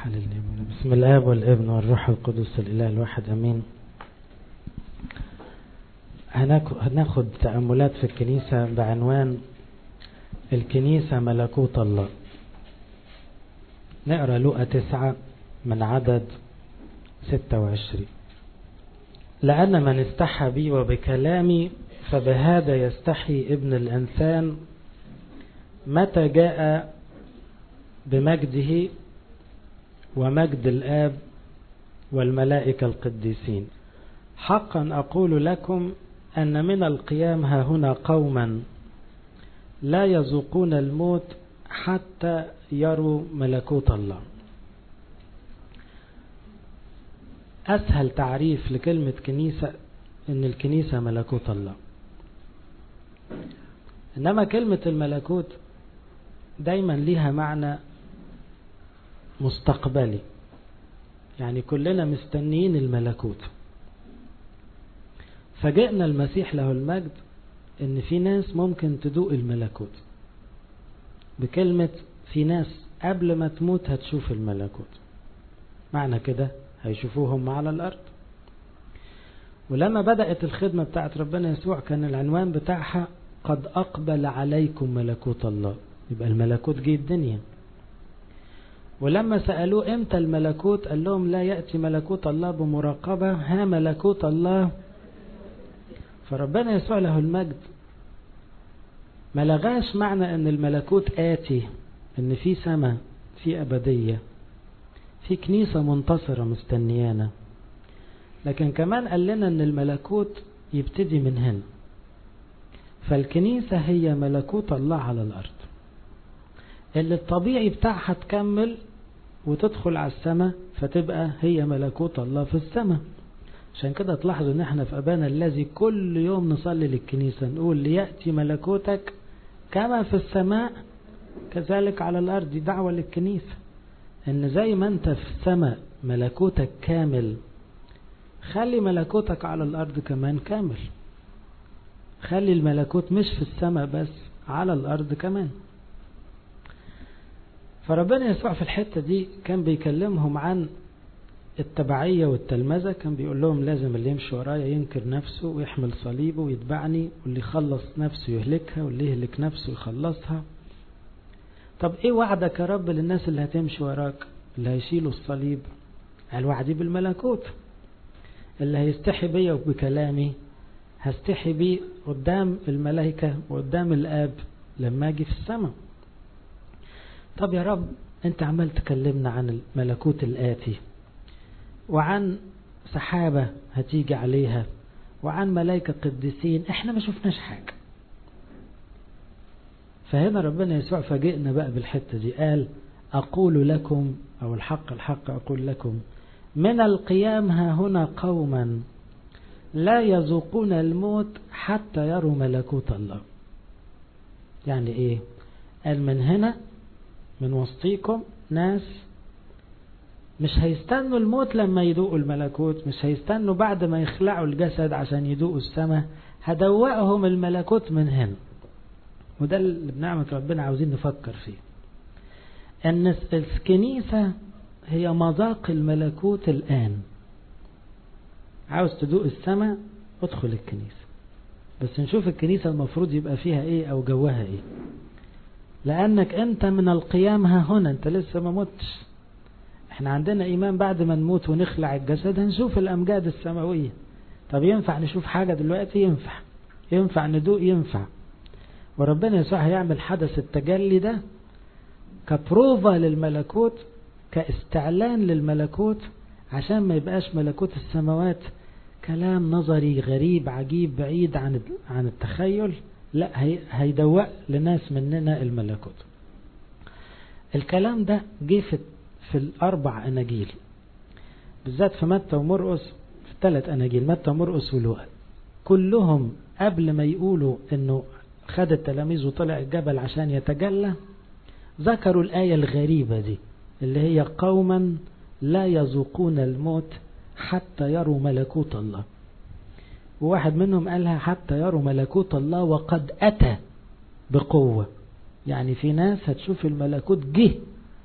حللني بسم الآب والابن والروح القدس الإله الواحد أمين هناخد تأملات في الكنيسة بعنوان الكنيسة ملكوت الله نقرأ لقى تسعة من عدد ستة وعشرين لأن من استحى بي وبكلامي فبهذا يستحي ابن الإنسان متى جاء بمجده ومجد الآب والملائكة القديسين حقا أقول لكم أن من القيام ها هنا قوما لا يذوقون الموت حتى يروا ملكوت الله أسهل تعريف لكلمة كنيسة أن الكنيسة ملكوت الله إنما كلمة الملكوت دايما ليها معنى مستقبلي يعني كلنا مستنيين الملكوت فجئنا المسيح له المجد ان في ناس ممكن تدوق الملكوت بكلمة في ناس قبل ما تموت هتشوف الملكوت معنى كده هيشوفوهم على الأرض ولما بدأت الخدمة بتاعت ربنا يسوع كان العنوان بتاعها قد أقبل عليكم ملكوت الله يبقى الملكوت جه الدنيا ولما سألوه امتى الملكوت قال لهم لا يأتي ملكوت الله بمراقبة ها ملكوت الله فربنا يسوع له المجد ما لغاش معنى ان الملكوت آتي ان في سماء في أبدية في كنيسة منتصرة مستنيانا لكن كمان قال لنا ان الملكوت يبتدي من هنا فالكنيسة هي ملكوت الله على الأرض اللي الطبيعي بتاعها تكمل وتدخل على السماء فتبقى هي ملكوت الله في السماء عشان كده تلاحظوا ان احنا في ابانا الذي كل يوم نصلي للكنيسة نقول ليأتي ملكوتك كما في السماء كذلك على الارض دي دعوة للكنيسة ان زي ما انت في السماء ملكوتك كامل خلي ملكوتك على الارض كمان كامل خلي الملكوت مش في السماء بس على الارض كمان فربنا يسوع في الحتة دي كان بيكلمهم عن التبعية والتلمذة كان بيقول لهم لازم اللي يمشي ورايا ينكر نفسه ويحمل صليبه ويتبعني واللي يخلص نفسه يهلكها واللي يهلك نفسه يخلصها طب ايه وعدك يا رب للناس اللي هتمشي وراك اللي هيشيلوا الصليب قال وعدي بالملكوت اللي هيستحي بيا وبكلامي هستحي بيه قدام الملائكة وقدام الآب لما أجي في السماء طب يا رب أنت عمال تكلمنا عن الملكوت الآتي وعن سحابة هتيجي عليها وعن ملائكة قديسين احنا ما شفناش حاجة فهنا ربنا يسوع فاجئنا بقى بالحتة دي قال أقول لكم أو الحق الحق أقول لكم من القيام ها هنا قوما لا يذوقون الموت حتى يروا ملكوت الله يعني ايه قال من هنا من وسطيكم ناس مش هيستنوا الموت لما يذوقوا الملكوت مش هيستنوا بعد ما يخلعوا الجسد عشان يذوقوا السماء هدوقهم الملكوت من هنا وده اللي بنعمة ربنا عاوزين نفكر فيه ان الكنيسة هي مذاق الملكوت الآن عاوز تدوق السماء ادخل الكنيسة بس نشوف الكنيسة المفروض يبقى فيها ايه او جوها ايه لانك انت من القيام ها هنا انت لسه ما متش احنا عندنا ايمان بعد ما نموت ونخلع الجسد هنشوف الامجاد السماوية طب ينفع نشوف حاجة دلوقتي ينفع ينفع ندوق ينفع وربنا يسوع هيعمل حدث التجلي ده كبروفا للملكوت كاستعلان للملكوت عشان ما يبقاش ملكوت السماوات كلام نظري غريب عجيب بعيد عن عن التخيل لا هيدوق لناس مننا الملكوت الكلام ده جه في في الاربع اناجيل بالذات في متى ومرقس في الثلاث اناجيل متى ومرقس ولوقا كلهم قبل ما يقولوا انه خد التلاميذ وطلع الجبل عشان يتجلى ذكروا الآية الغريبة دي اللي هي قوما لا يذوقون الموت حتى يروا ملكوت الله وواحد منهم قالها حتى يروا ملكوت الله وقد أتى بقوة يعني في ناس هتشوف الملكوت جه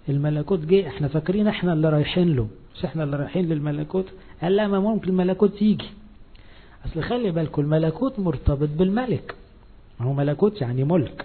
الملكوت جه احنا فاكرين احنا اللي رايحين له مش احنا اللي رايحين للملكوت قال لا ما ممكن الملكوت يجي اصل خلي بالكم الملكوت مرتبط بالملك هو ملكوت يعني ملك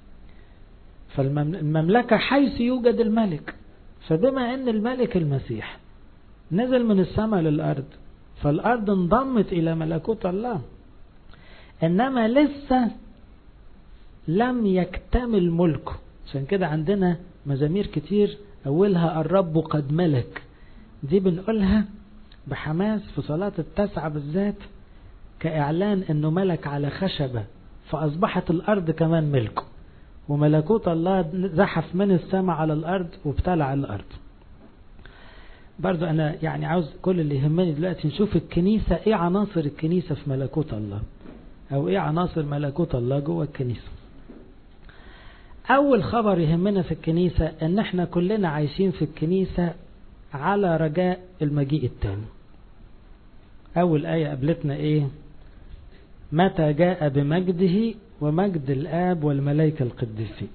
فالمملكة حيث يوجد الملك فبما ان الملك المسيح نزل من السماء للأرض فالأرض انضمت إلى ملكوت الله إنما لسه لم يكتمل ملكه عشان كده عندنا مزامير كتير أولها الرب قد ملك دي بنقولها بحماس في صلاة التسعة بالذات كإعلان أنه ملك على خشبة فأصبحت الأرض كمان ملكه وملكوت الله زحف من السماء على الأرض وابتلع الأرض برضو أنا يعني عاوز كل اللي يهمني دلوقتي نشوف الكنيسة إيه عناصر الكنيسة في ملكوت الله أو إيه عناصر ملكوت الله جوه الكنيسة أول خبر يهمنا في الكنيسة إن إحنا كلنا عايشين في الكنيسة على رجاء المجيء التاني أول آية قابلتنا إيه متى جاء بمجده ومجد الآب والملائكة القديسين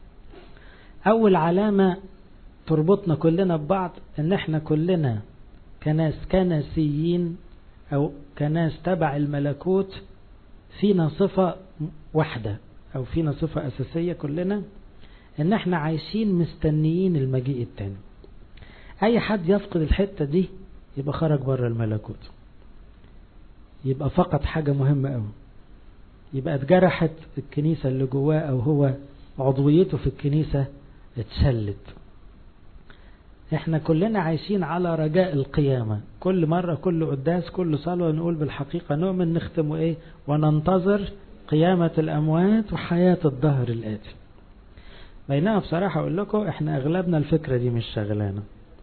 أول علامة تربطنا كلنا ببعض إن إحنا كلنا كناس كنسيين أو كناس تبع الملكوت فينا صفة واحدة أو فينا صفة أساسية كلنا إن إحنا عايشين مستنيين المجيء التاني أي حد يفقد الحتة دي يبقى خرج بره الملكوت يبقى فقد حاجة مهمة أوي يبقى اتجرحت الكنيسة اللي جواه أو هو عضويته في الكنيسة اتشلت احنا كلنا عايشين على رجاء القيامة كل مرة كل قداس كل صلاة نقول بالحقيقة نؤمن نختم ايه وننتظر قيامة الأموات وحياة الظهر الآتي بينما بصراحة أقول لكم احنا أغلبنا الفكرة دي مش شغلانة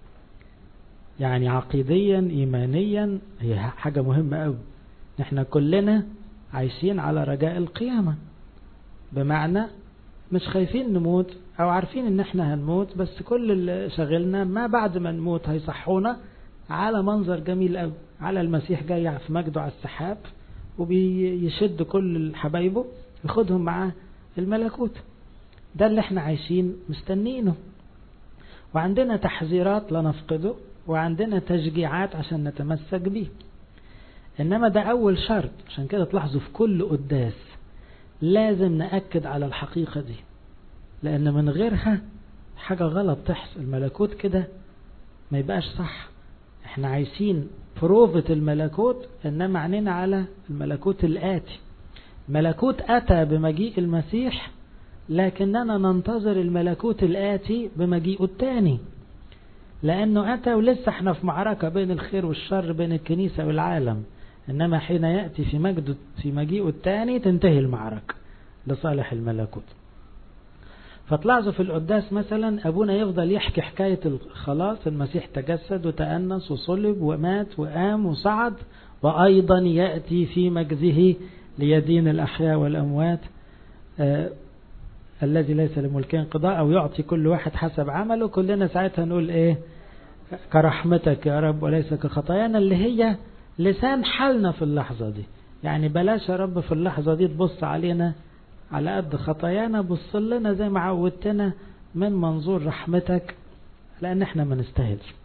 يعني عقيديا إيمانيا هي حاجة مهمة أوي احنا كلنا عايشين على رجاء القيامة بمعنى مش خايفين نموت او عارفين ان احنا هنموت بس كل اللي شغلنا ما بعد ما نموت هيصحونا على منظر جميل قوي على المسيح جاي في مجده على السحاب وبيشد كل حبايبه ياخدهم معاه الملكوت ده اللي احنا عايشين مستنينه وعندنا تحذيرات لا نفقده وعندنا تشجيعات عشان نتمسك بيه انما ده اول شرط عشان كده تلاحظوا في كل قداس لازم نأكد على الحقيقة دي لأن من غيرها حاجة غلط تحصل الملكوت كده ما يبقاش صح احنا عايشين بروفة الملكوت انما عنينا على الملكوت الآتي ملكوت أتى بمجيء المسيح لكننا ننتظر الملكوت الآتي بمجيئه الثاني لأنه أتى ولسه احنا في معركة بين الخير والشر بين الكنيسة والعالم إنما حين يأتي في مجد في مجيئه الثاني تنتهي المعركة لصالح الملكوت فتلاحظوا في القداس مثلا أبونا يفضل يحكي حكاية الخلاص المسيح تجسد وتأنس وصلب ومات وقام وصعد وأيضا يأتي في مجده ليدين الأحياء والأموات آه الذي ليس لملكه انقضاء أو يعطي كل واحد حسب عمله كلنا ساعتها نقول إيه كرحمتك يا رب وليس كخطايانا اللي هي لسان حالنا في اللحظة دي يعني بلاش يا رب في اللحظة دي تبص علينا على قد خطايانا بص لنا زي ما عودتنا من منظور رحمتك لأن احنا ما نستاهلش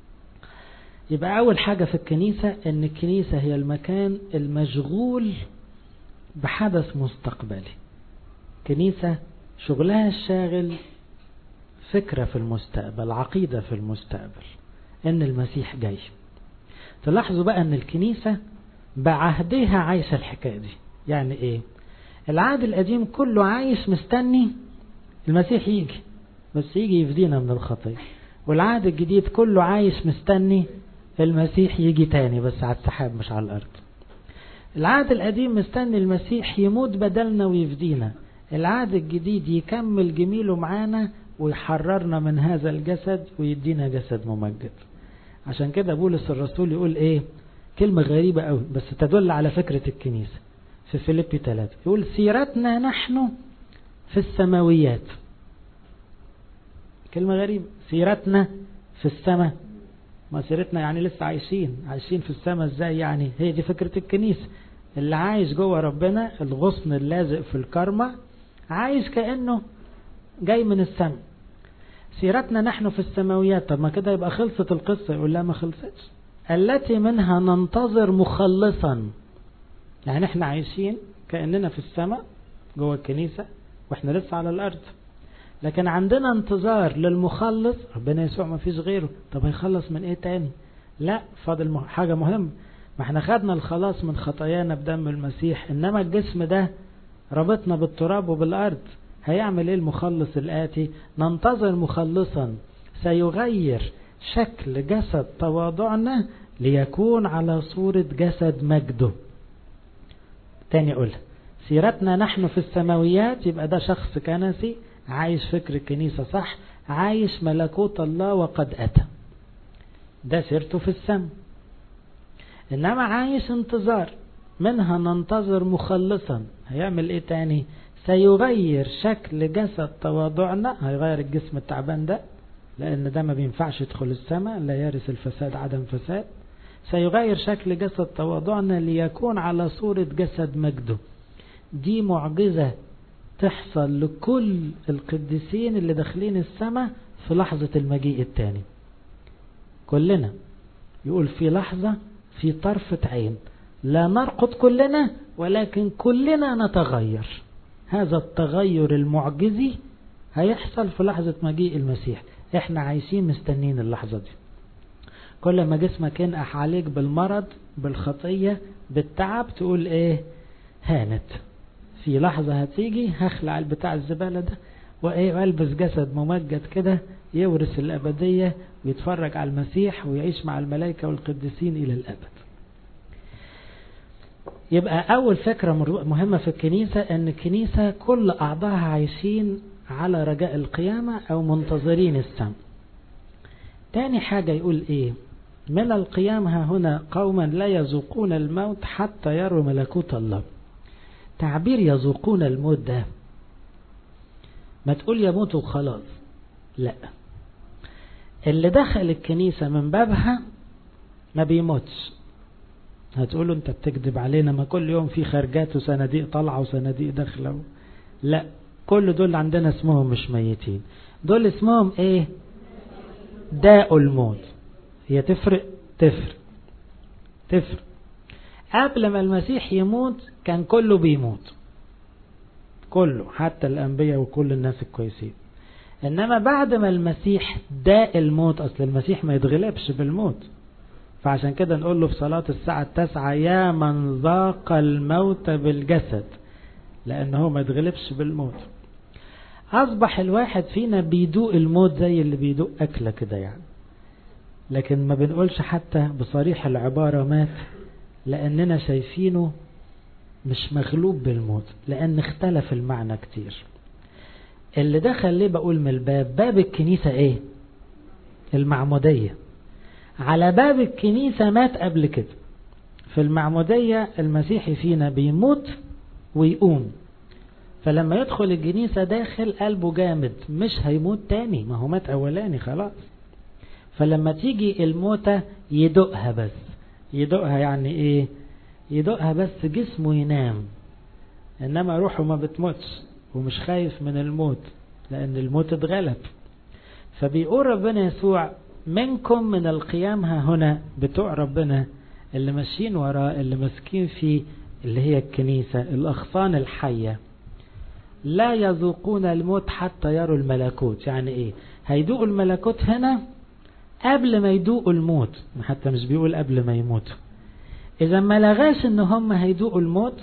يبقى أول حاجة في الكنيسة أن الكنيسة هي المكان المشغول بحدث مستقبلي كنيسة شغلها الشاغل فكرة في المستقبل عقيدة في المستقبل أن المسيح جاي تلاحظوا بقى أن الكنيسة بعهدها عايشة الحكاية دي يعني إيه العهد القديم كله عايش مستني المسيح يجي بس يجي يفدينا من الخطية والعهد الجديد كله عايش مستني المسيح يجي تاني بس على السحاب مش على الأرض العهد القديم مستني المسيح يموت بدلنا ويفدينا العهد الجديد يكمل جميله معانا ويحررنا من هذا الجسد ويدينا جسد ممجد عشان كده بولس الرسول يقول ايه كلمة غريبة قوي بس تدل على فكرة الكنيسة في فيليبي 3 يقول سيرتنا نحن في السماويات كلمة غريبة سيرتنا في السماء ما سيرتنا يعني لسه عايشين عايشين في السماء ازاي يعني هي دي فكرة الكنيسة اللي عايش جوه ربنا الغصن اللازق في الكرمة عايش كأنه جاي من السماء سيرتنا نحن في السماويات طب ما كده يبقى خلصت القصة يقول لا ما خلصتش التي منها ننتظر مخلصا يعني احنا عايشين كأننا في السماء جوه الكنيسة واحنا لسه على الأرض لكن عندنا انتظار للمخلص ربنا يسوع ما فيش غيره طب هيخلص من ايه تاني لا فاضل حاجة مهمة ما احنا خدنا الخلاص من خطايانا بدم المسيح انما الجسم ده ربطنا بالتراب وبالارض هيعمل ايه المخلص الاتي ننتظر مخلصا سيغير شكل جسد تواضعنا ليكون على صورة جسد مجده تاني اقول سيرتنا نحن في السماويات يبقى ده شخص كنسي عايش فكر الكنيسة صح عايش ملكوت الله وقد أتى ده سيرته في السماء إنما عايش انتظار منها ننتظر مخلصا هيعمل ايه تاني سيغير شكل جسد تواضعنا هيغير الجسم التعبان ده لأن ده ما بينفعش يدخل السماء لا يرث الفساد عدم فساد سيغير شكل جسد تواضعنا ليكون على صورة جسد مجده دي معجزة تحصل لكل القديسين اللي داخلين السماء في لحظة المجيء الثاني كلنا يقول في لحظة في طرفة عين لا نرقد كلنا ولكن كلنا نتغير هذا التغير المعجزي هيحصل في لحظة مجيء المسيح احنا عايشين مستنين اللحظة دي كل ما جسمك ينقح عليك بالمرض بالخطية بالتعب تقول ايه هانت في لحظة هتيجي هخلع البتاع الزبالة ده وايه والبس جسد ممجد كده يورث الأبدية ويتفرج على المسيح ويعيش مع الملائكة والقديسين إلى الأبد يبقى أول فكرة مهمة في الكنيسة أن الكنيسة كل أعضائها عايشين على رجاء القيامة أو منتظرين السمع تاني حاجة يقول إيه من القيام ها هنا قوما لا يذوقون الموت حتى يروا ملكوت الله تعبير يذوقون الموت ده ما تقول يموت وخلاص لا اللي دخل الكنيسة من بابها ما بيموتش هتقولوا انت بتكذب علينا ما كل يوم في خارجات وصناديق طالعة وصناديق داخلة لا كل دول عندنا اسمهم مش ميتين دول اسمهم ايه داء الموت هي تفرق تفرق تفرق قبل ما المسيح يموت كان كله بيموت كله حتى الأنبياء وكل الناس الكويسين إنما بعد ما المسيح داء الموت أصل المسيح ما يتغلبش بالموت فعشان كده نقول له في صلاة الساعة التاسعة يا من ذاق الموت بالجسد لأنه ما يتغلبش بالموت أصبح الواحد فينا بيدوق الموت زي اللي بيدوق أكلة كده يعني لكن ما بنقولش حتى بصريح العبارة مات لأننا شايفينه مش مغلوب بالموت لأن اختلف المعنى كتير اللي دخل ليه بقول من الباب باب الكنيسة ايه المعمودية على باب الكنيسة مات قبل كده في المعمودية المسيحي فينا بيموت ويقوم فلما يدخل الكنيسة داخل قلبه جامد مش هيموت تاني ما هو مات أولاني خلاص فلما تيجي الموتة يدقها بس يدقها يعني ايه يدقها بس جسمه ينام انما روحه ما بتموتش ومش خايف من الموت لان الموت اتغلب فبيقول ربنا يسوع منكم من القيام ها هنا بتوع ربنا اللي ماشيين وراه اللي ماسكين فيه اللي هي الكنيسة الأغصان الحية لا يذوقون الموت حتى يروا الملكوت يعني ايه هيدوقوا الملكوت هنا قبل ما يدوقوا الموت حتى مش بيقول قبل ما يموتوا إذا ما لغاش إن هم هيدوقوا الموت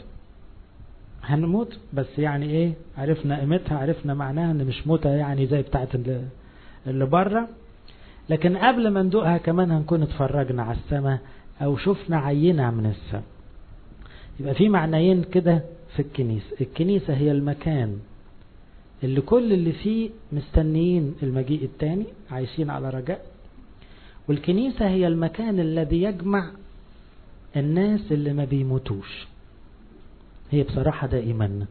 هنموت بس يعني إيه عرفنا قيمتها عرفنا معناها إن مش موتة يعني زي بتاعت اللي, اللي بره لكن قبل ما ندوقها كمان هنكون اتفرجنا على السماء أو شفنا عينة من السماء يبقى في معنيين كده في الكنيسة الكنيسة هي المكان اللي كل اللي فيه مستنيين المجيء التاني عايشين على رجاء والكنيسة هي المكان الذي يجمع الناس اللي ما بيموتوش هي بصراحة ده إيماننا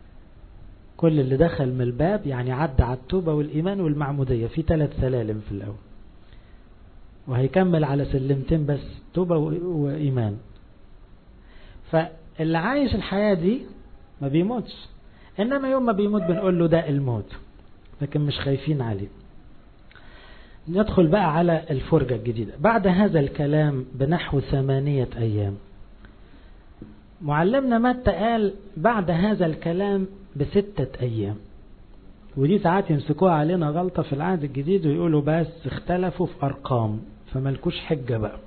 كل اللي دخل من الباب يعني عدى على التوبة والإيمان والمعمودية في ثلاث سلالم في الأول وهيكمل على سلمتين بس توبة وإيمان فاللي عايش الحياة دي ما بيموتش إنما يوم ما بيموت بنقول له ده الموت لكن مش خايفين عليه ندخل بقى على الفرجة الجديدة بعد هذا الكلام بنحو ثمانية أيام معلمنا متى قال بعد هذا الكلام بستة أيام ودي ساعات يمسكوها علينا غلطة في العهد الجديد ويقولوا بس اختلفوا في أرقام فملكوش حجة بقى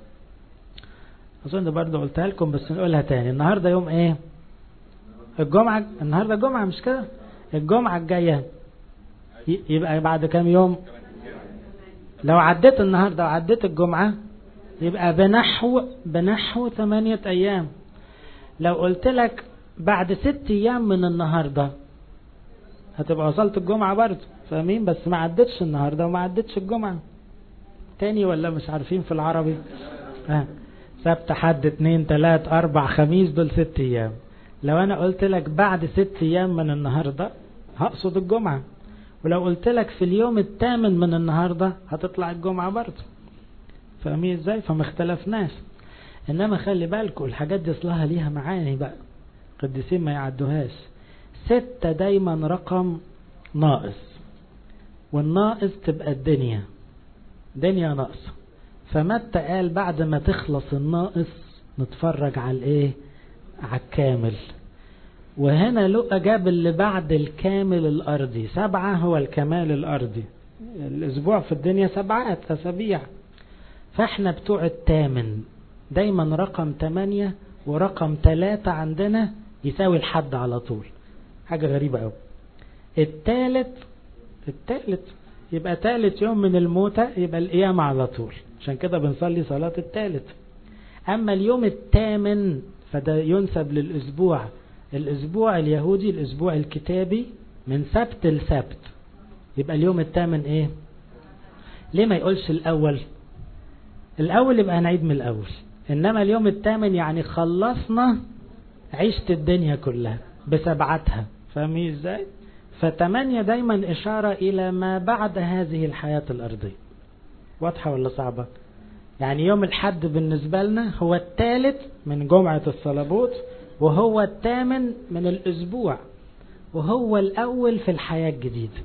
أظن برضه قلتها لكم بس نقولها تاني النهاردة يوم ايه الجمعة النهاردة جمعة مش كده الجمعة الجاية يبقى بعد كام يوم لو عديت النهاردة وعديت الجمعة يبقى بنحو بنحو ثمانية أيام لو قلت لك بعد ست أيام من النهاردة هتبقى وصلت الجمعة برضه فاهمين بس ما عدتش النهاردة وما عدتش الجمعة تاني ولا مش عارفين في العربي ها سبت حد اتنين تلات اربع خميس دول ست ايام لو انا قلت لك بعد ست ايام من النهاردة هقصد الجمعة ولو قلت لك في اليوم الثامن من النهاردة هتطلع الجمعة برضه فاهمين ازاي فما اختلفناش انما خلي بالكم الحاجات دي اصلها ليها معاني بقى قديسين ما يعدوهاش ستة دايما رقم ناقص والناقص تبقى الدنيا دنيا ناقصة فمتى قال بعد ما تخلص الناقص نتفرج على الايه على الكامل وهنا لقى جاب اللي بعد الكامل الارضي سبعة هو الكمال الارضي الاسبوع في الدنيا سبعات اسابيع فاحنا بتوع الثامن دايما رقم تمانية ورقم تلاتة عندنا يساوي الحد على طول حاجة غريبة قوي التالت التالت يبقى تالت يوم من الموتى يبقى القيامة على طول عشان كده بنصلي صلاة التالت أما اليوم الثامن فده ينسب للأسبوع الأسبوع اليهودي الأسبوع الكتابي من سبت لسبت يبقى اليوم الثامن إيه ليه ما يقولش الأول الأول يبقى هنعيد من الأول إنما اليوم الثامن يعني خلصنا عيشة الدنيا كلها بسبعتها فاهمين ازاي فتمانية دايما إشارة إلى ما بعد هذه الحياة الأرضية واضحة ولا صعبة يعني يوم الحد بالنسبة لنا هو الثالث من جمعة الصلبوت وهو الثامن من الأسبوع وهو الأول في الحياة الجديدة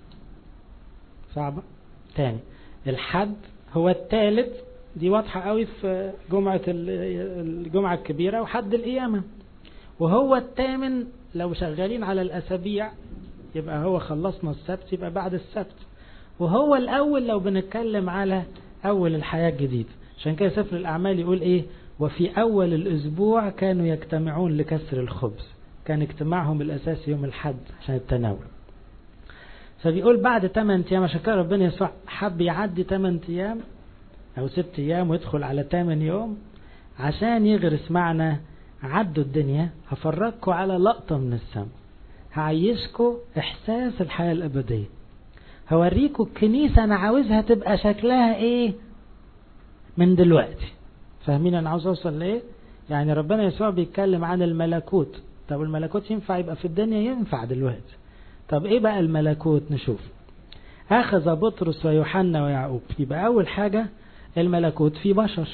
صعبة تاني الحد هو الثالث دي واضحة قوي في جمعة الجمعة الكبيرة وحد القيامة وهو الثامن لو شغالين على الأسابيع يبقى هو خلصنا السبت يبقى بعد السبت وهو الأول لو بنتكلم على أول الحياة الجديدة عشان كده سفر الأعمال يقول إيه وفي أول الأسبوع كانوا يجتمعون لكسر الخبز كان اجتماعهم الأساسي يوم الحد عشان التناول فبيقول بعد 8 أيام عشان كده ربنا يسوع حب يعدي 8 أيام أو 6 أيام ويدخل على 8 يوم عشان يغرس معنا عدوا الدنيا هفرجكم على لقطة من السماء هعيشكم إحساس الحياة الأبدية هوريكم الكنيسة أنا عاوزها تبقى شكلها إيه من دلوقتي فاهمين أنا عاوز أوصل لإيه يعني ربنا يسوع بيتكلم عن الملكوت طب الملكوت ينفع يبقى في الدنيا ينفع دلوقتي طب إيه بقى الملكوت نشوف أخذ بطرس ويوحنا ويعقوب يبقى أول حاجة الملكوت في بشر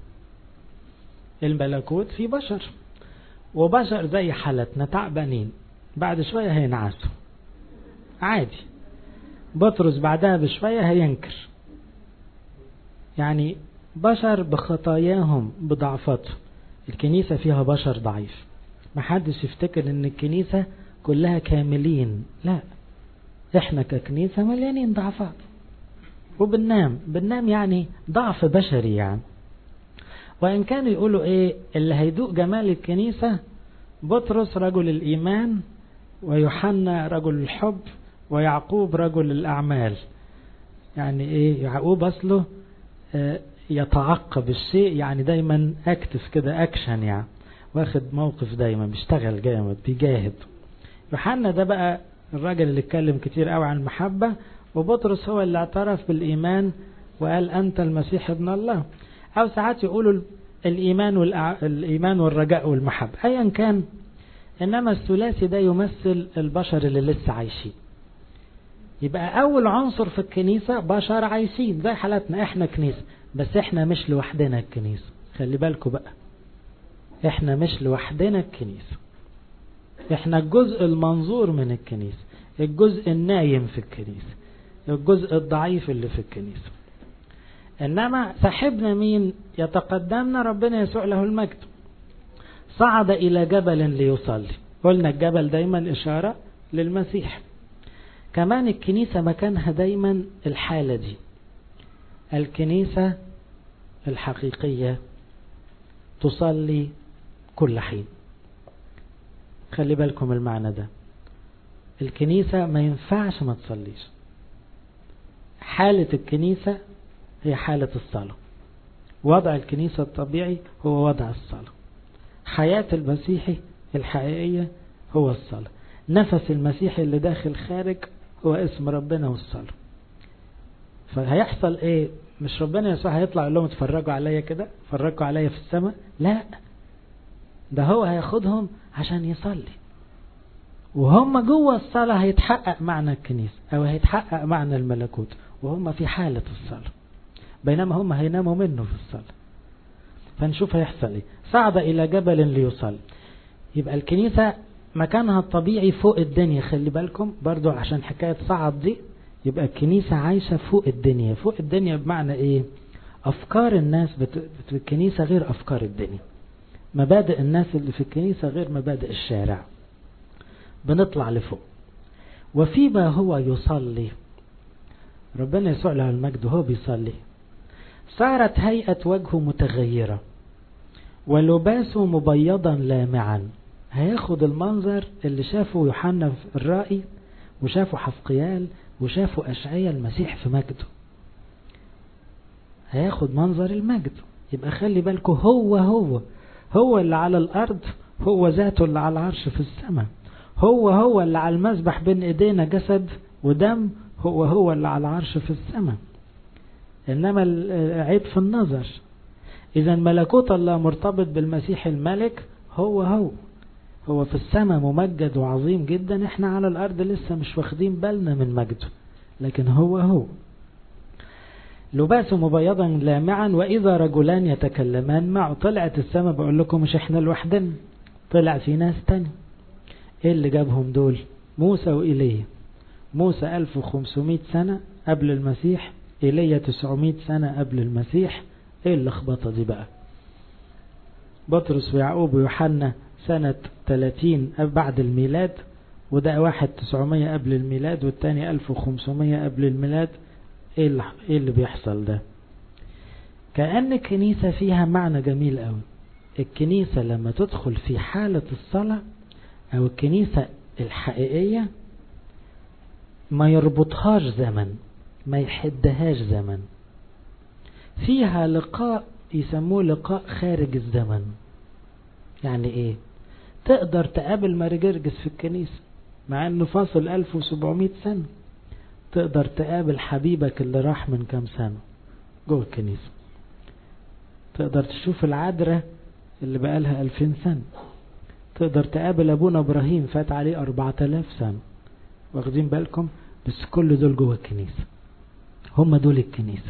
الملكوت في بشر وبشر زي حالتنا تعبانين بعد شوية هينعسوا عادي بطرس بعدها بشوية هينكر يعني بشر بخطاياهم بضعفاتهم الكنيسة فيها بشر ضعيف محدش يفتكر ان الكنيسة كلها كاملين لا احنا ككنيسة مليانين ضعفات وبننام بننام يعني ضعف بشري يعني وإن كانوا يقولوا إيه اللي هيدوق جمال الكنيسة بطرس رجل الإيمان ويوحنا رجل الحب ويعقوب رجل الأعمال يعني إيه يعقوب أصله آه يتعقب الشيء يعني دايما اكتف كده اكشن يعني واخد موقف دايما بيشتغل جامد بيجاهد يوحنا ده بقى الراجل اللي اتكلم كتير قوي عن المحبة وبطرس هو اللي اعترف بالإيمان وقال أنت المسيح ابن الله أو ساعات يقولوا الإيمان والأع... الإيمان والرجاء والمحبة أيا كان إنما الثلاثي ده يمثل البشر اللي لسه عايشين يبقى أول عنصر في الكنيسة بشر عايشين زي حالتنا إحنا كنيسة بس إحنا مش لوحدنا الكنيسة خلي بالكم بقى إحنا مش لوحدنا الكنيسة إحنا الجزء المنظور من الكنيسة الجزء النايم في الكنيسة الجزء الضعيف اللي في الكنيسة إنما صاحبنا مين يتقدمنا ربنا يسوع له المجد صعد إلى جبل ليصلي قلنا الجبل دايما إشارة للمسيح كمان الكنيسة مكانها دايما الحالة دي الكنيسة الحقيقية تصلي كل حين خلي بالكم المعنى ده الكنيسة ما ينفعش ما تصليش حالة الكنيسة هي حالة الصلاة وضع الكنيسة الطبيعي هو وضع الصلاة حياة المسيحي الحقيقية هو الصلاة نفس المسيحي اللي داخل خارج هو اسم ربنا والصلاة فهيحصل ايه مش ربنا يسوع هيطلع يقول لهم اتفرجوا عليا كده اتفرجوا عليا في السماء لا ده هو هياخدهم عشان يصلي وهم جوه الصلاة هيتحقق معنى الكنيسة أو هيتحقق معنى الملكوت وهم في حالة الصلاة بينما هم هيناموا منه في الصلاة فنشوف هيحصل ايه صعد إلى جبل ليصلي يبقى الكنيسة مكانها الطبيعي فوق الدنيا خلي بالكم برضو عشان حكاية صعد دي يبقى الكنيسة عايشة فوق الدنيا فوق الدنيا بمعنى ايه أفكار الناس بت... في الكنيسة غير أفكار الدنيا مبادئ الناس اللي في الكنيسة غير مبادئ الشارع بنطلع لفوق وفيما هو يصلي ربنا يسوع له المجد وهو بيصلي صارت هيئة وجهه متغيرة ولباسه مبيضا لامعا هياخد المنظر اللي شافه يوحنا الرائي وشافه حفقيال وشافه أشعية المسيح في مجده هياخد منظر المجد يبقى خلي بالكم هو هو هو اللي على الأرض هو ذاته اللي على العرش في السماء هو هو اللي على المسبح بين ايدينا جسد ودم هو هو اللي على العرش في السماء انما العيب في النظر اذا ملكوت الله مرتبط بالمسيح الملك هو هو هو في السماء ممجد وعظيم جدا احنا على الارض لسه مش واخدين بالنا من مجده لكن هو هو لباسه مبيضا لامعا واذا رجلان يتكلمان معه طلعت السماء بقول لكم مش احنا لوحدنا طلع في ناس تاني ايه اللي جابهم دول موسى وإيليا موسى 1500 سنة قبل المسيح إيليا 900 سنة قبل المسيح ايه اللخبطة دي بقى بطرس ويعقوب ويوحنا سنة 30 بعد الميلاد وده واحد 900 قبل الميلاد والتاني 1500 قبل الميلاد ايه اللي, إيه اللي بيحصل ده كأن الكنيسة فيها معنى جميل قوي الكنيسة لما تدخل في حالة الصلاة أو الكنيسة الحقيقية ما يربطهاش زمن ما يحدهاش زمن فيها لقاء يسموه لقاء خارج الزمن يعني ايه تقدر تقابل ماري جرجس في الكنيسة مع انه فاصل 1700 سنة تقدر تقابل حبيبك اللي راح من كام سنة جوه الكنيسة تقدر تشوف العذراء اللي بقالها 2000 سنة تقدر تقابل ابونا ابراهيم فات عليه 4000 سنة واخدين بالكم بس كل دول جوه الكنيسة هم دول الكنيسة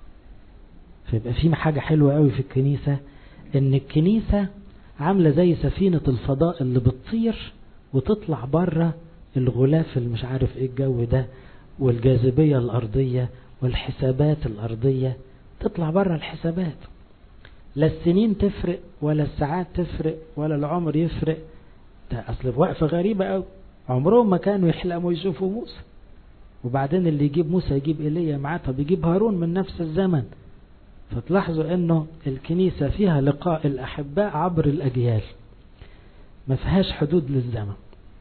فيبقى في حاجة حلوة قوي في الكنيسة ان الكنيسة عاملة زي سفينة الفضاء اللي بتطير وتطلع بره الغلاف اللي مش عارف ايه الجو ده والجاذبية الارضية والحسابات الارضية تطلع بره الحسابات لا السنين تفرق ولا الساعات تفرق ولا العمر يفرق ده اصل وقفة غريبة قوي عمرهم ما كانوا يحلموا يشوفوا موسى وبعدين اللي يجيب موسى يجيب ايليا معاه طب يجيب هارون من نفس الزمن فتلاحظوا انه الكنيسة فيها لقاء الاحباء عبر الاجيال ما فيهاش حدود للزمن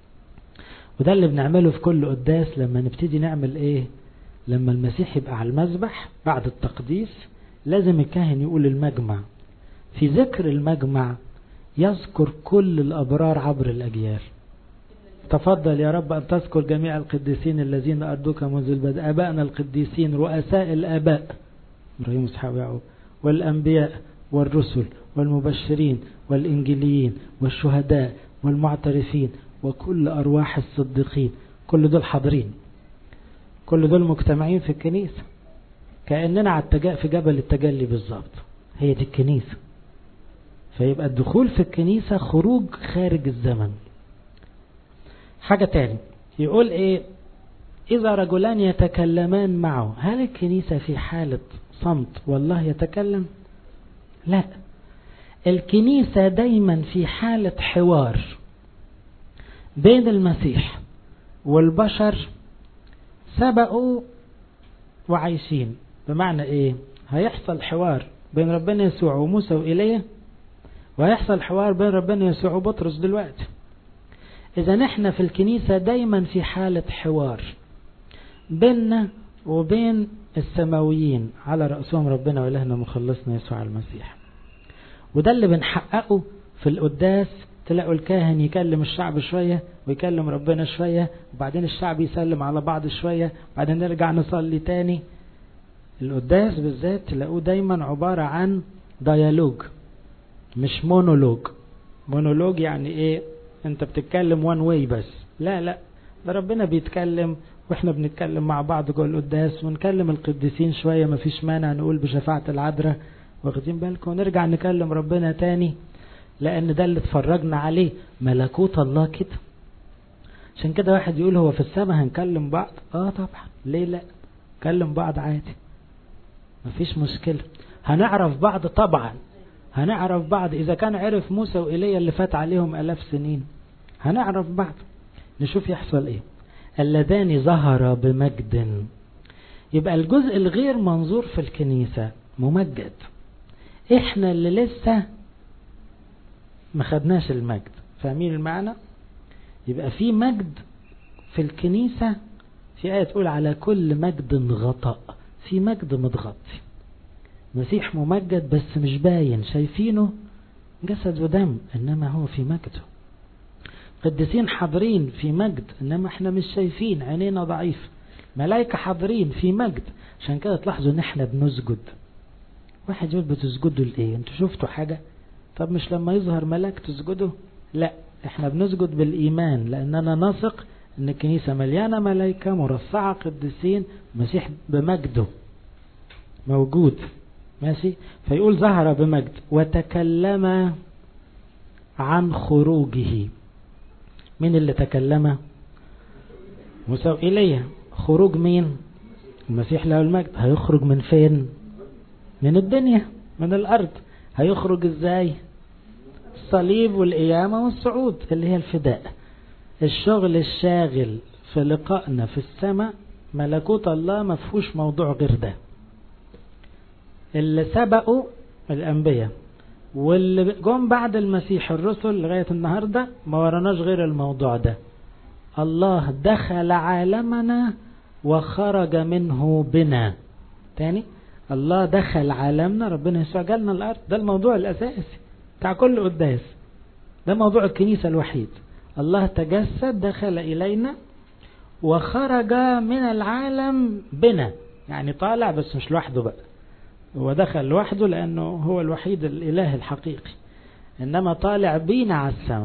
وده اللي بنعمله في كل قداس لما نبتدي نعمل ايه لما المسيح يبقى على المذبح بعد التقديس لازم الكاهن يقول المجمع في ذكر المجمع يذكر كل الأبرار عبر الأجيال تفضل يا رب أن تذكر جميع القديسين الذين أردوك منذ البدء آبائنا القديسين رؤساء الآباء إبراهيم إسحاق ويعقوب والأنبياء والرسل والمبشرين والإنجيليين والشهداء والمعترفين وكل أرواح الصديقين كل دول حاضرين كل دول مجتمعين في الكنيسة كأننا على التجا في جبل التجلي بالظبط هي دي الكنيسة فيبقى الدخول في الكنيسة خروج خارج الزمن حاجة تاني يقول ايه إذا رجلان يتكلمان معه هل الكنيسة في حالة صمت والله يتكلم لا الكنيسة دايما في حالة حوار بين المسيح والبشر سبقوا وعايشين بمعنى ايه هيحصل حوار بين ربنا يسوع وموسى وإيليا وهيحصل حوار بين ربنا يسوع وبطرس دلوقتي إذا نحن في الكنيسة دايما في حالة حوار بيننا وبين السماويين على رأسهم ربنا وإلهنا مخلصنا يسوع المسيح وده اللي بنحققه في القداس تلاقوا الكاهن يكلم الشعب شوية ويكلم ربنا شوية وبعدين الشعب يسلم على بعض شوية وبعدين نرجع نصلي تاني القداس بالذات تلاقوه دايما عبارة عن ديالوج مش مونولوج مونولوج يعني ايه انت بتتكلم وان واي بس لا لا ده ربنا بيتكلم واحنا بنتكلم مع بعض جوه القداس ونكلم القديسين شوية مفيش مانع نقول بشفاعة العذراء واخدين بالكم ونرجع نكلم ربنا تاني لان ده اللي اتفرجنا عليه ملكوت الله كده عشان كده واحد يقول هو في السماء هنكلم بعض اه طبعا ليه لا نكلم بعض عادي مفيش مشكلة هنعرف بعض طبعا هنعرف بعض اذا كان عرف موسى وإيليا اللي فات عليهم الاف سنين هنعرف بعض نشوف يحصل ايه اللذان ظهر بمجد يبقى الجزء الغير منظور في الكنيسة ممجد احنا اللي لسه ما خدناش المجد فاهمين المعنى يبقى في مجد في الكنيسة في آية تقول على كل مجد غطاء في مجد متغطي مسيح ممجد بس مش باين شايفينه جسد ودم انما هو في مجده قديسين حاضرين في مجد انما احنا مش شايفين عينينا ضعيف ملائكة حاضرين في مجد عشان كده تلاحظوا ان احنا بنسجد واحد يقول بتسجدوا لايه انتوا شفتوا حاجة طب مش لما يظهر ملاك تسجدوا لا احنا بنسجد بالايمان لاننا نثق ان الكنيسة مليانة ملائكة مرصعة قديسين مسيح بمجده موجود ماشي فيقول ظهر بمجد وتكلم عن خروجه مين اللي تكلم موسى وإيليا خروج مين المسيح له المجد هيخرج من فين من الدنيا من الأرض هيخرج ازاي الصليب والقيامة والصعود اللي هي الفداء الشغل الشاغل في لقائنا في السماء ملكوت الله ما فيهوش موضوع غير ده اللي سبقوا الأنبياء واللي جم بعد المسيح الرسل لغاية النهاردة ما وراناش غير الموضوع ده الله دخل عالمنا وخرج منه بنا تاني الله دخل عالمنا ربنا يسوع جالنا الأرض ده الموضوع الأساسي بتاع كل قداس ده موضوع الكنيسة الوحيد الله تجسد دخل إلينا وخرج من العالم بنا يعني طالع بس مش لوحده بقى هو دخل لوحده لأنه هو الوحيد الإله الحقيقي إنما طالع بينا على السماء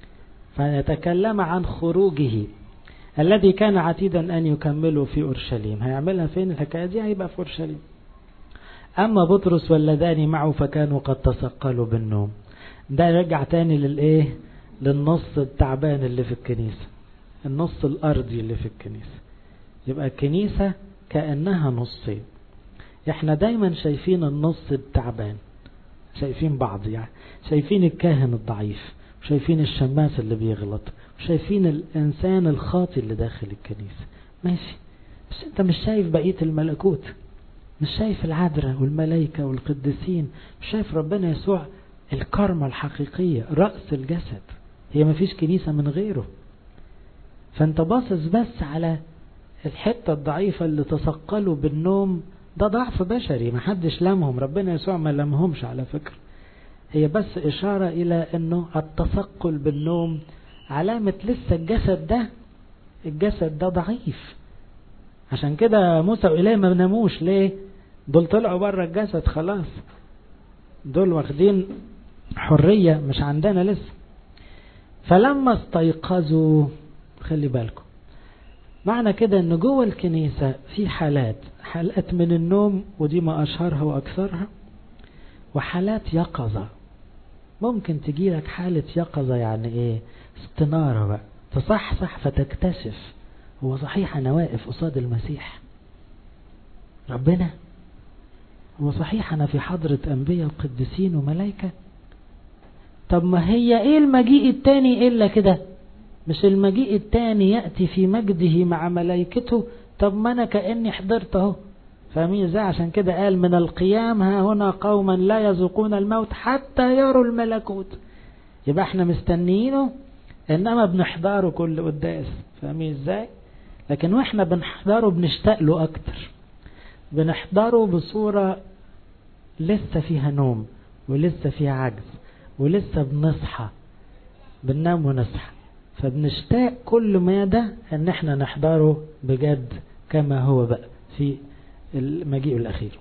فيتكلم عن خروجه الذي كان عتيدا أن يكمله في أورشليم هيعملها فين الحكاية دي هيبقى في أورشليم أما بطرس واللذان معه فكانوا قد تثقلوا بالنوم ده يرجع تاني للإيه للنص التعبان اللي في الكنيسة النص الأرضي اللي في الكنيسة يبقى الكنيسة كأنها نصين احنا دايما شايفين النص التعبان شايفين بعض يعني شايفين الكاهن الضعيف وشايفين الشماس اللي بيغلط وشايفين الإنسان الخاطي اللي داخل الكنيسة ماشي بس انت مش شايف بقية الملكوت مش شايف العذراء والملائكة والقديسين مش شايف ربنا يسوع الكرمة الحقيقية رأس الجسد هي ما فيش كنيسة من غيره فانت باصص بس على الحتة الضعيفة اللي تثقلوا بالنوم ده ضعف بشري ما حدش لامهم ربنا يسوع ما لامهمش على فكرة هي بس إشارة إلى أنه التثقل بالنوم علامة لسه الجسد ده الجسد ده ضعيف عشان كده موسى وإليه ما ناموش ليه دول طلعوا بره الجسد خلاص دول واخدين حرية مش عندنا لسه فلما استيقظوا خلي بالكم معنى كده ان جوه الكنيسة في حالات حالات من النوم ودي ما اشهرها واكثرها وحالات يقظة ممكن تجي لك حالة يقظة يعني ايه استنارة بقى تصحصح فتكتشف هو صحيح أنا واقف قصاد المسيح ربنا هو صحيح أنا في حضرة أنبياء وقديسين وملائكة طب ما هي إيه المجيء التاني إلا كده مش المجيء التاني يأتي في مجده مع ملائكته طب ما أنا كأني حضرت اهو فاهمين ازاي عشان كده قال من القيام ها هنا قوما لا يذوقون الموت حتى يروا الملكوت يبقى احنا مستنيينه انما بنحضره كل قداس فاهمين ازاي لكن واحنا بنحضره بنشتاق له اكتر بنحضره بصورة لسه فيها نوم ولسه فيها عجز ولسه بنصحى بننام ونصحى فبنشتاق كل ما ده ان احنا نحضره بجد كما هو بقى في المجيء الأخير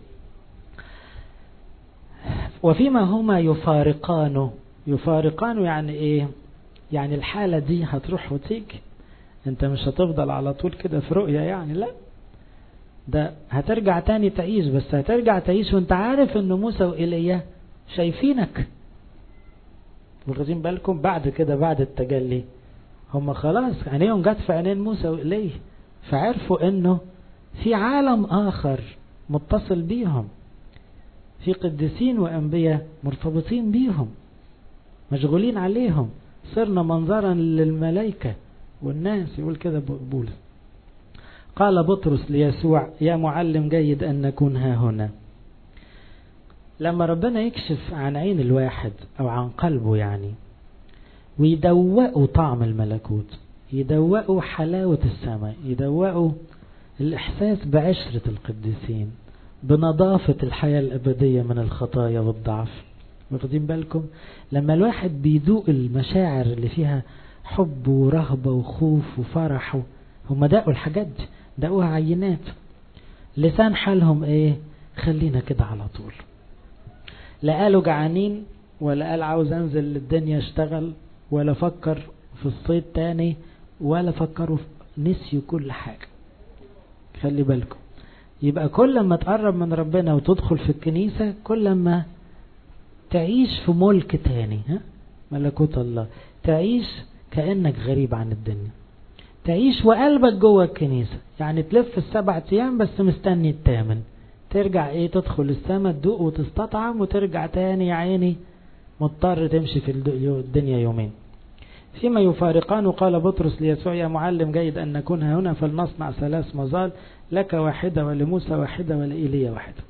وفيما هما يفارقانه يفارقانه يعني ايه يعني الحالة دي هتروح وتيجي انت مش هتفضل على طول كده في رؤية يعني لا ده هترجع تاني تعيش بس هترجع تعيش وانت عارف ان موسى وإيليا شايفينك واخدين بالكم بعد كده بعد التجلي هم خلاص عينيهم جت في عينين موسى وإيليا فعرفوا انه في عالم آخر متصل بيهم في قديسين وأنبياء مرتبطين بيهم مشغولين عليهم صرنا منظرا للملائكة والناس يقول كده بولس قال بطرس ليسوع يا معلم جيد أن نكون ها هنا لما ربنا يكشف عن عين الواحد أو عن قلبه يعني ويدوقوا طعم الملكوت يدوقوا حلاوة السماء يدوقوا الإحساس بعشرة القديسين بنظافة الحياة الأبدية من الخطايا والضعف واخدين بالكم لما الواحد بيدوق المشاعر اللي فيها حب ورهبة وخوف وفرح هم دقوا الحاجات دي دقوها عينات لسان حالهم ايه خلينا كده على طول لا قالوا جعانين ولا قال عاوز انزل للدنيا اشتغل ولا فكر في الصيد تاني ولا فكروا نسيوا كل حاجة خلي بالكم يبقى كل ما تقرب من ربنا وتدخل في الكنيسة كل ما تعيش في ملك تاني ها؟ ملكوت الله تعيش كأنك غريب عن الدنيا تعيش وقلبك جوه الكنيسة يعني تلف السبع ايام بس مستني الثامن ترجع ايه تدخل السماء تدوق وتستطعم وترجع تاني يا عيني مضطر تمشي في الدنيا يومين فيما يفارقان قال بطرس ليسوع يا معلم جيد أن نكون هنا فلنصنع ثلاث مظال لك واحدة ولموسى واحدة ولإيليا واحدة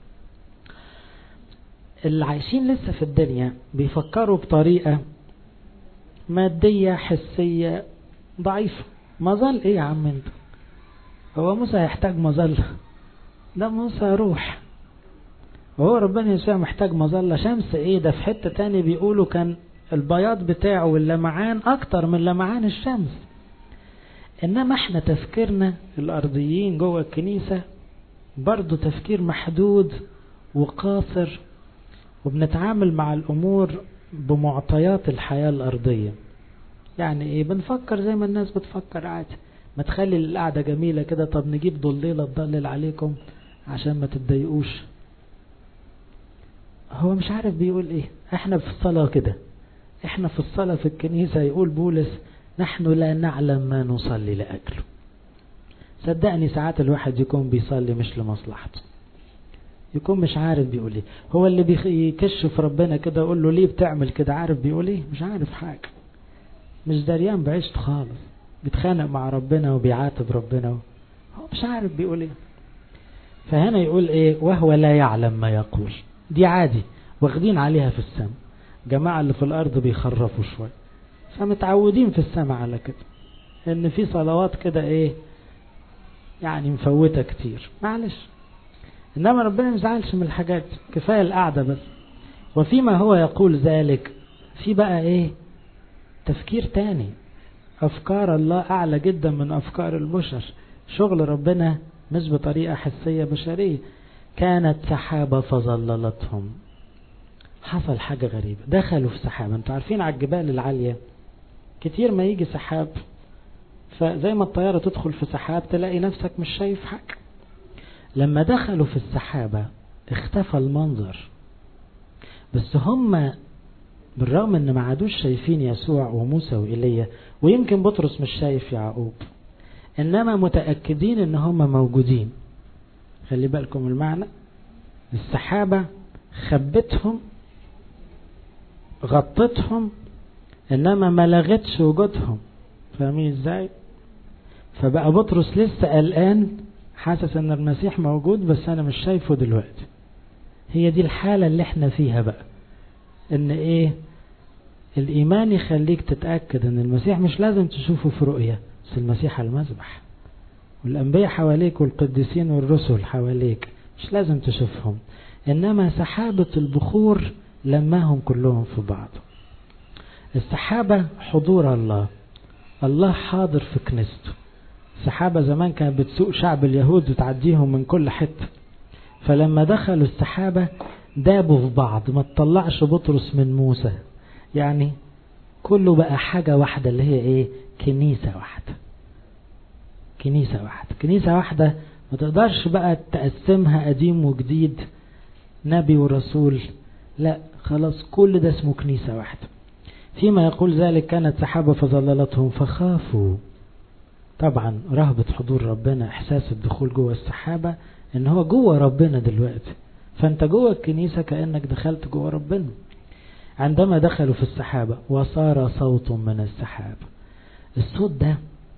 اللي عايشين لسه في الدنيا بيفكروا بطريقة مادية حسية ضعيفة مظل ايه يا عم انت هو موسى يحتاج مظل ده موسى روح وهو ربنا يسوع محتاج مظلة شمس ايه ده في حتة تاني بيقولوا كان البياض بتاعه واللمعان اكتر من لمعان الشمس انما احنا تفكيرنا الارضيين جوه الكنيسة برضو تفكير محدود وقاصر وبنتعامل مع الامور بمعطيات الحياة الارضية يعني ايه بنفكر زي ما الناس بتفكر عادي ما تخلي القعدة جميلة كده طب نجيب ضليلة تضلل عليكم عشان ما تتضايقوش هو مش عارف بيقول ايه احنا في الصلاة كده احنا في الصلاة في الكنيسة يقول بولس نحن لا نعلم ما نصلي لأجله صدقني ساعات الواحد يكون بيصلي مش لمصلحته يكون مش عارف بيقول ايه هو اللي بيكشف ربنا كده يقول له ليه بتعمل كده عارف بيقول ايه مش عارف حاجة مش دريان بعيشت خالص بيتخانق مع ربنا وبيعاتب ربنا هو مش عارف بيقول ايه فهنا يقول ايه وهو لا يعلم ما يقول دي عادي واخدين عليها في السماء جماعة اللي في الارض بيخرفوا شوية فمتعودين في السماء على كده ان في صلوات كده ايه يعني مفوتة كتير معلش انما ربنا ما يزعلش من الحاجات كفاية القعدة بس وفيما هو يقول ذلك في بقى ايه تفكير تاني افكار الله اعلى جدا من افكار البشر شغل ربنا مش بطريقة حسية بشرية كانت سحابة فظللتهم حصل حاجة غريبة دخلوا في سحابة انتوا عارفين على الجبال العالية كتير ما يجي سحاب فزي ما الطيارة تدخل في سحاب تلاقي نفسك مش شايف حاجة لما دخلوا في السحابة اختفى المنظر بس هم بالرغم ان ما عادوش شايفين يسوع وموسى وإيليا ويمكن بطرس مش شايف يعقوب إنما متأكدين إن هم موجودين خلي بالكم المعنى السحابة خبتهم غطتهم إنما ما لغتش وجودهم فاهمين إزاي فبقى بطرس لسه قلقان حاسس ان المسيح موجود بس انا مش شايفه دلوقتي هي دي الحالة اللي احنا فيها بقى ان ايه الايمان يخليك تتأكد ان المسيح مش لازم تشوفه في رؤية بس المسيح على المذبح والانبياء حواليك والقديسين والرسل حواليك مش لازم تشوفهم انما سحابة البخور لماهم كلهم في بعض السحابة حضور الله الله حاضر في كنيسته السحابة زمان كانت بتسوق شعب اليهود وتعديهم من كل حتة فلما دخلوا السحابة دابوا في بعض ما تطلعش بطرس من موسى يعني كله بقى حاجة واحدة اللي هي ايه كنيسة واحدة كنيسة واحدة كنيسة واحدة ما تقدرش بقى تقسمها قديم وجديد نبي ورسول لا خلاص كل ده اسمه كنيسة واحدة فيما يقول ذلك كانت سحابة فظللتهم فخافوا طبعا رهبة حضور ربنا احساس الدخول جوه السحابة ان هو جوه ربنا دلوقتي فانت جوه الكنيسة كأنك دخلت جوه ربنا عندما دخلوا في السحابة وصار صوت من السحاب الصوت ده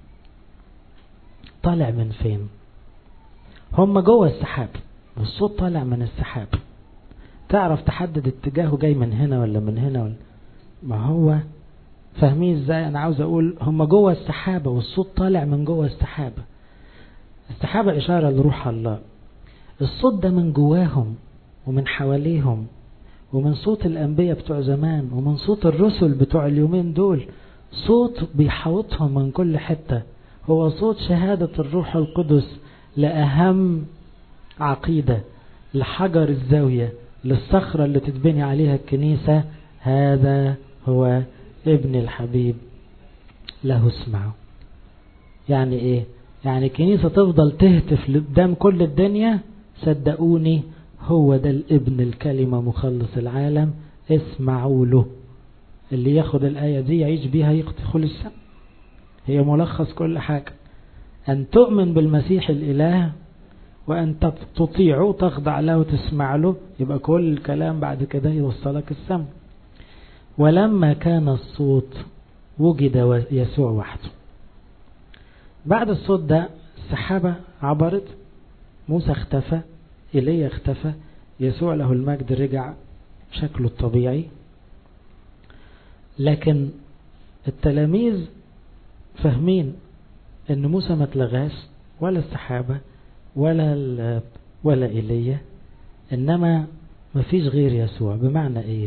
طالع من فين هم جوه السحاب والصوت طالع من السحاب تعرف تحدد اتجاهه جاي من هنا ولا من هنا ولا ما هو فاهمين ازاي انا عاوز اقول هم جوه السحابة والصوت طالع من جوه السحابة السحابة اشارة لروح الله الصوت ده من جواهم ومن حواليهم ومن صوت الانبياء بتوع زمان ومن صوت الرسل بتوع اليومين دول صوت بيحوطهم من كل حتة هو صوت شهادة الروح القدس لأهم عقيدة لحجر الزاوية للصخرة اللي تتبني عليها الكنيسة هذا هو ابن الحبيب له اسمعوا يعني ايه يعني الكنيسة تفضل تهتف قدام كل الدنيا صدقوني هو ده الابن الكلمة مخلص العالم اسمعوا له اللي ياخد الآية دي يعيش بيها يدخل السماء هي ملخص كل حاجة أن تؤمن بالمسيح الإله وأن تطيعه تخضع له وتسمع له يبقى كل الكلام بعد كده يوصلك السماء ولما كان الصوت وجد يسوع وحده بعد الصوت ده السحابة عبرت موسى اختفى إيليا اختفى يسوع له المجد رجع شكله الطبيعي لكن التلاميذ فاهمين ان موسى ما اتلغاش ولا السحابة ولا ولا ايليا انما ما فيش غير يسوع بمعنى ايه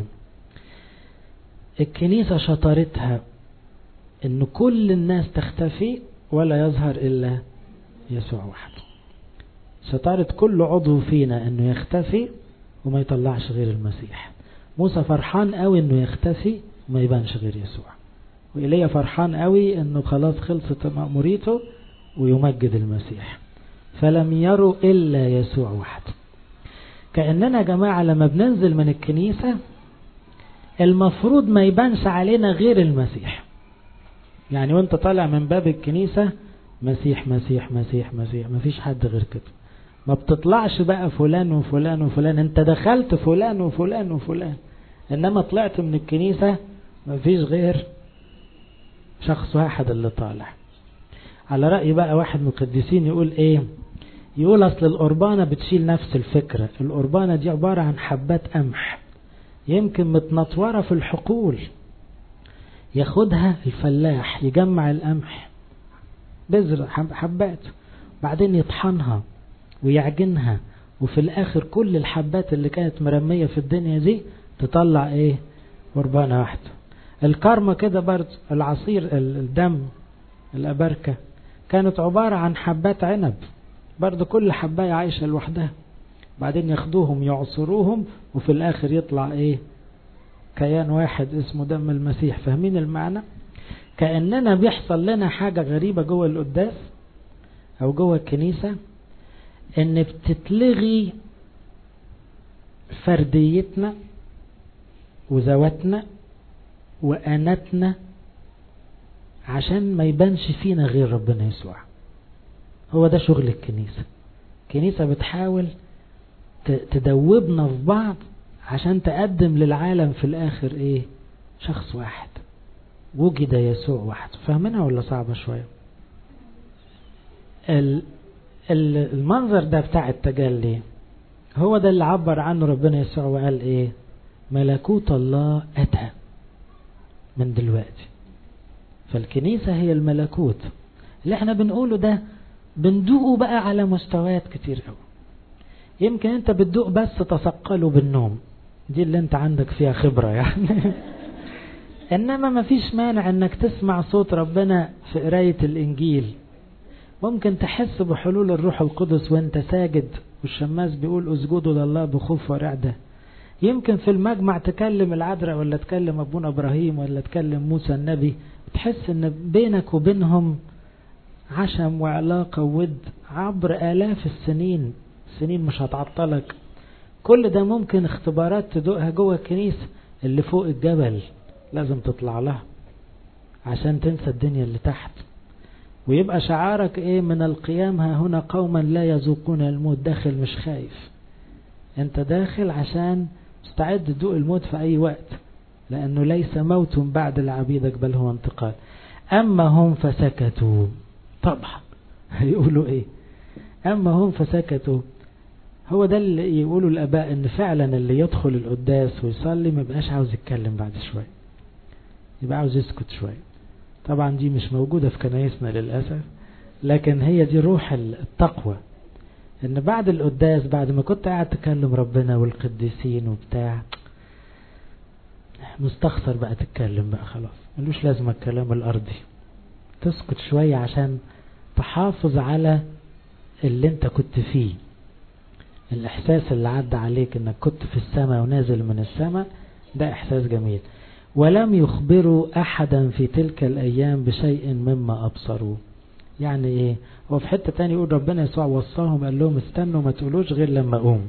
الكنيسة شطارتها ان كل الناس تختفي ولا يظهر الا يسوع وحده شطارة كل عضو فينا انه يختفي وما يطلعش غير المسيح موسى فرحان قوي انه يختفي وما يبانش غير يسوع وإيليا فرحان قوي انه خلاص خلصت مأموريته ويمجد المسيح فلم يروا إلا يسوع وحده كأننا يا جماعة لما بننزل من الكنيسة المفروض ما يبانش علينا غير المسيح يعني وانت طالع من باب الكنيسة مسيح مسيح مسيح مسيح ما فيش حد غير كده ما بتطلعش بقى فلان وفلان وفلان انت دخلت فلان وفلان وفلان انما طلعت من الكنيسة ما فيش غير شخص واحد اللي طالع على رأي بقى واحد من القديسين يقول ايه يقول اصل القربانة بتشيل نفس الفكرة القربانة دي عبارة عن حبات قمح يمكن متنطورة في الحقول ياخدها الفلاح يجمع القمح بذر حبات بعدين يطحنها ويعجنها وفي الاخر كل الحبات اللي كانت مرمية في الدنيا دي تطلع ايه قربانة واحدة الكرمة كده برضه العصير الدم الأبركة كانت عبارة عن حبات عنب برضه كل حباية عايشة لوحدها بعدين ياخدوهم يعصروهم وفي الآخر يطلع إيه كيان واحد اسمه دم المسيح فاهمين المعنى كأننا بيحصل لنا حاجة غريبة جوه القداس أو جوه الكنيسة إن بتتلغي فرديتنا وذواتنا وأناتنا عشان ما يبانش فينا غير ربنا يسوع هو ده شغل الكنيسة الكنيسة بتحاول تدوبنا في بعض عشان تقدم للعالم في الآخر إيه شخص واحد وجد يسوع واحد فاهمينها ولا صعبة شوية المنظر ده بتاع التجلي هو ده اللي عبر عنه ربنا يسوع وقال ايه ملكوت الله أتى من دلوقتي فالكنيسة هي الملكوت اللي احنا بنقوله ده بندوقه بقى على مستويات كتير قوي يمكن انت بتدوق بس تثقله بالنوم دي اللي انت عندك فيها خبرة يعني انما ما فيش مانع انك تسمع صوت ربنا في قراية الانجيل ممكن تحس بحلول الروح القدس وانت ساجد والشماس بيقول اسجدوا لله بخوف ورعدة يمكن في المجمع تكلم العذراء ولا تكلم ابونا ابراهيم ولا تكلم موسى النبي تحس ان بينك وبينهم عشم وعلاقة ود عبر آلاف السنين السنين مش هتعطلك كل ده ممكن اختبارات تدوقها جوه الكنيسة اللي فوق الجبل لازم تطلع لها عشان تنسى الدنيا اللي تحت ويبقى شعارك ايه من القيام ها هنا قوما لا يذوقون الموت داخل مش خايف انت داخل عشان مستعد تدوق الموت في اي وقت لانه ليس موت بعد لعبيدك بل هو انتقال اما هم فسكتوا طبعا هيقولوا ايه اما هم فسكتوا هو ده اللي يقولوا الاباء ان فعلا اللي يدخل القداس ويصلي ما يبقاش عاوز يتكلم بعد شويه يبقى عاوز يسكت شويه طبعا دي مش موجودة في كنايسنا للأسف لكن هي دي روح التقوى ان بعد القداس بعد ما كنت قاعد تكلم ربنا والقديسين وبتاع مستخسر بقى تتكلم بقى خلاص ملوش لازمة الكلام الأرضي تسكت شوية عشان تحافظ على اللي انت كنت فيه الإحساس اللي عدى عليك انك كنت في السماء ونازل من السماء ده إحساس جميل ولم يخبروا أحدا في تلك الأيام بشيء مما أبصروا يعني إيه هو في حتة تاني يقول ربنا يسوع وصاهم قال لهم استنوا ما تقولوش غير لما أقوم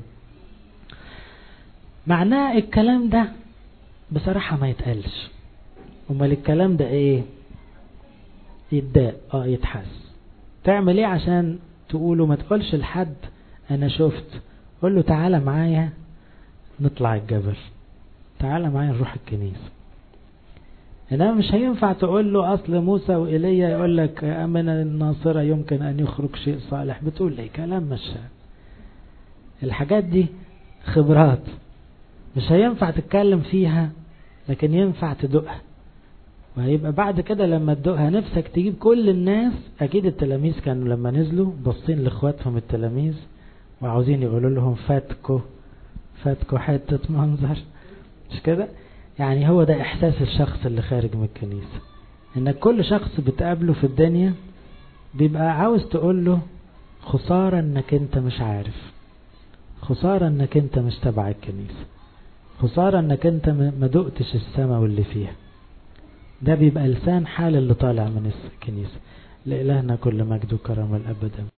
معناه الكلام ده بصراحة ما يتقالش امال الكلام ده ايه يتضاق اه يتحس تعمل ايه عشان تقوله ما تقولش لحد انا شفت قول له تعالى معايا نطلع الجبل تعالى معايا نروح الكنيسه انما مش هينفع تقول له اصل موسى وايليا يقول لك امن الناصره يمكن ان يخرج شيء صالح بتقول لي كلام مش الحاجات دي خبرات مش هينفع تتكلم فيها لكن ينفع تدوقها وهيبقى بعد كده لما تدوقها نفسك تجيب كل الناس اكيد التلاميذ كانوا لما نزلوا باصين لاخواتهم التلاميذ وعاوزين يقولوا لهم فاتكوا فاتكوا حته منظر مش كده يعني هو ده احساس الشخص اللي خارج من الكنيسة انك كل شخص بتقابله في الدنيا بيبقى عاوز تقول له خسارة انك انت مش عارف خسارة انك انت مش تبع الكنيسة خسارة انك انت ما دقتش السماء واللي فيها ده بيبقى لسان حال اللي طالع من الكنيسة لإلهنا كل مجد وكرم الأبدا